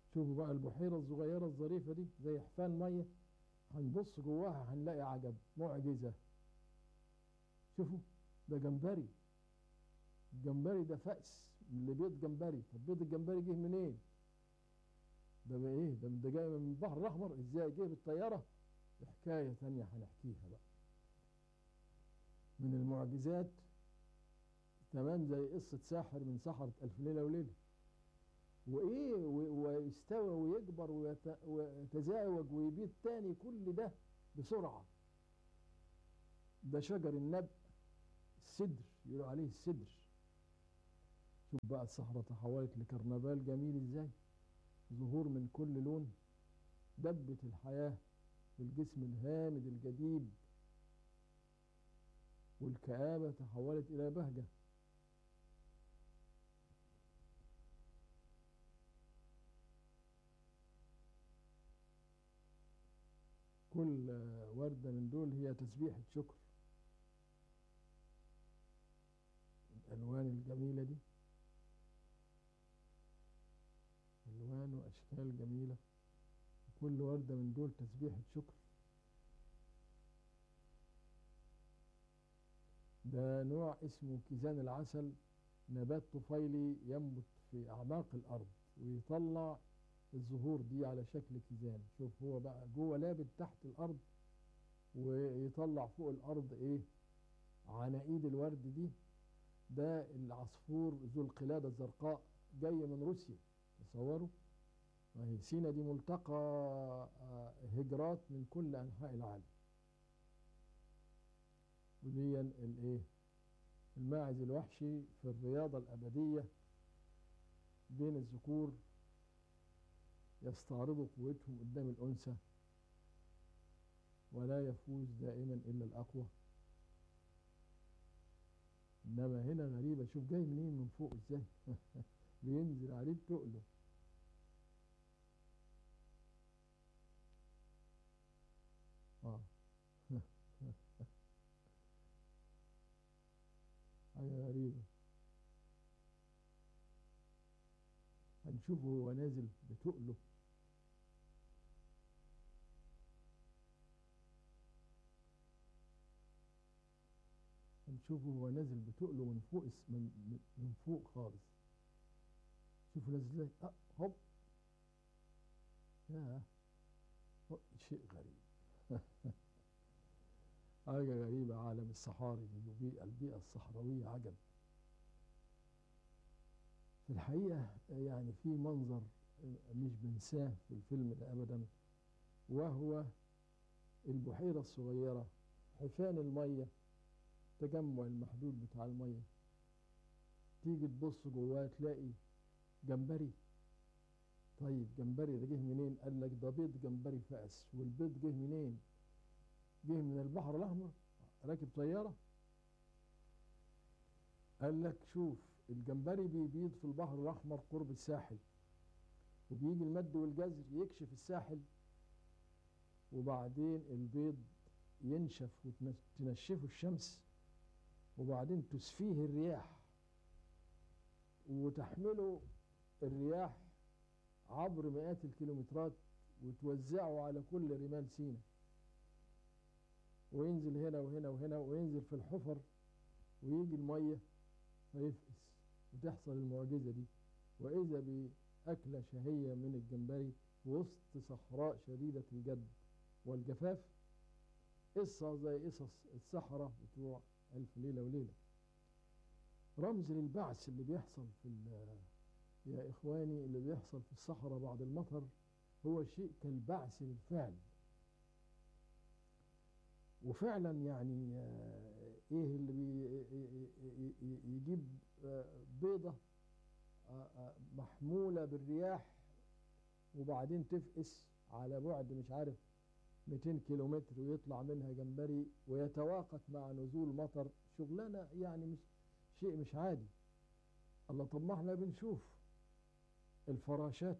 شوفوا بقى البحيرة الصغيرة الظريفة دي زي حفان مية هنبص جواها هنلاقي عجب معجزة شوفوا ده جمبري الجمبري ده فأس اللي بيض جمبري طب بيض الجمبري جه منين ده بقى ايه ده ده جاي من البحر الاحمر ازاي جه بالطياره دي حكايه تانية هنحكيها بقى من المعجزات تمام زي قصه ساحر من سحره الف ليله وليله وايه و- ويستوى ويكبر ويت- ويتزاوج ويبيض تاني كل ده بسرعه ده شجر النبأ السدر يقولوا عليه السدر شوف بقى الصحراء تحولت لكرنفال جميل ازاي ظهور من كل لون دبة الحياة في الجسم الهامد الجديد والكآبة تحولت إلى بهجة كل آه، وردة من دول هي تسبيحة شكر الألوان الجميلة دي ألوان وأشكال جميلة كل وردة من دول تسبيحة شكر ده نوع اسمه كيزان العسل نبات طفيلي ينبت في أعماق الأرض ويطلع الزهور دي على شكل كيزان شوف هو بقى جوه لابد تحت الأرض ويطلع فوق الأرض إيه عناقيد الورد دي ده العصفور ذو القلادة الزرقاء جاي من روسيا تصوروا ما هي سينا دي ملتقى آه، هجرات من كل أنحاء العالم ودي الايه الماعز الوحشي في الرياضة الأبدية بين الذكور يستعرضوا قوتهم قدام الأنثى ولا يفوز دائما إلا الأقوى إنما هنا غريبة شوف جاي منين من فوق إزاي بينزل عليه بتقله اه حاجة غريبة هنشوفه هو نازل بتقله هنشوفه هو نازل بتقله من فوق الس- من, من- من فوق خالص شوفوا نازل ازاي اه هوب يا شيء غريب حاجة غريبة عالم الصحاري دي وبيئة البيئة الصحراوية عجب في الحقيقة يعني في منظر مش بنساه في الفيلم ده أبدا وهو البحيرة الصغيرة حفان المية تجمع المحدود بتاع المية تيجي تبص جواه تلاقي جمبري طيب جمبري ده جه منين قال لك ده بيض جمبري فأس والبيض جه منين جه من البحر الأحمر راكب طيارة قال لك شوف الجمبري بيبيض في البحر الأحمر قرب الساحل وبيجي المد والجزر يكشف الساحل وبعدين البيض ينشف وتنشفه الشمس وبعدين تسفيه الرياح وتحمله الرياح عبر مئات الكيلومترات وتوزعه على كل رمال سينا وينزل هنا وهنا وهنا وينزل في الحفر ويجي المية فيفقس وتحصل المعجزة دي وإذا بأكلة شهية من الجمبري وسط صحراء شديدة الجد والجفاف قصة زي قصص السحرة بتوع ألف ليلة وليلة رمز للبعث اللي بيحصل في ال- يا إخواني اللي بيحصل في الصحراء بعد المطر هو شيء كالبعث بالفعل وفعلا يعني آه، ايه اللي بي ي- ي- يجيب آه، بيضة آه، آه، محمولة بالرياح وبعدين تفقس على بعد مش عارف 200 كيلومتر ويطلع منها جمبري ويتواقت مع نزول مطر شغلانة يعني مش شيء مش عادي الله طب ما احنا بنشوف الفراشات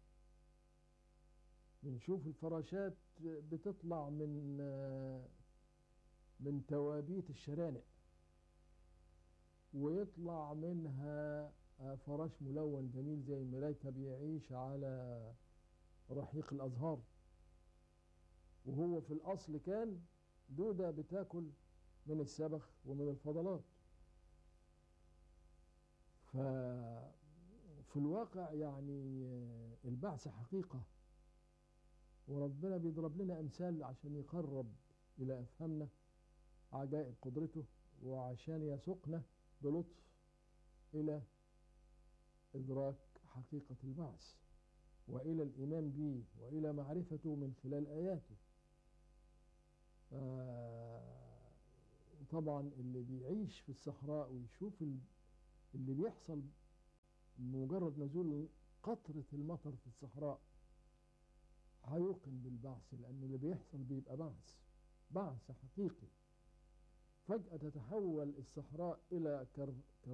بنشوف الفراشات بتطلع من آه، من توابيت الشرانق ويطلع منها آه، فراش ملون جميل زي الملايكة بيعيش على رحيق الأزهار وهو في الأصل كان دودة بتاكل من السبخ ومن الفضلات ففي الواقع يعني آه، البعث حقيقة وربنا بيضرب لنا أمثال عشان يقرب إلى أفهامنا عجائب قدرته وعشان يسوقنا بلطف إلى إدراك حقيقة البعث وإلى الإيمان به وإلى معرفته من خلال آياته آه، طبعا اللي بيعيش في الصحراء ويشوف ال- اللي بيحصل بمجرد نزول قطرة المطر في الصحراء هيوقن بالبعث لأن اللي بيحصل بيبقى بعث بعث حقيقي فجأة تتحول الصحراء إلى كر